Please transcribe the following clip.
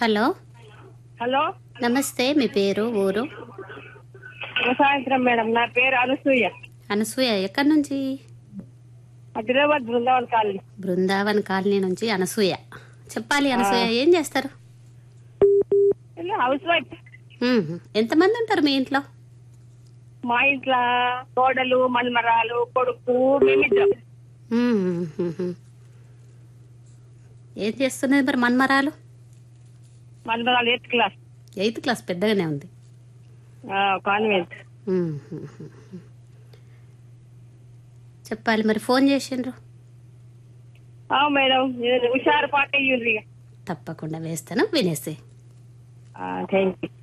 Hello hello నమస్తే మీ పేరు ఊరు శుభ సాయంత్రం మేడం నా పేరు అనసూయ అనసూయ ఎక్కడి నుంచి హైదరాబాద్ బృందావన్ కాలనీ బృందావన్ కాలనీ నుంచి అనసూయ చెప్పాలి అనసూయ ఏం చేస్తారు ఇలా హౌస్ వైఫ్ మ్మ్. ఎంతమంది ఉంటారు మీ ఇంట్లో మా ఇంట్లో కోడలు మన్మరాలు కొడుకు మేమిద్దరం మ్మ్. మ్మ్. ఏం చేస్తున్నది మరి మన్మరాలు మన్మరాలు ఎయిత్ క్లాస్ ఎయిత్ క్లాస్ పెద్దగానే ఉంది కాన్వెంట్ మ్మ్. చెప్పాలి మరి ఫోన్ చేసిండ్రు మేడం ఇది హుషారు పాట ఇయ్యండి తప్పకుండా వేస్తాను వినేసి థ్యాంక్ యూ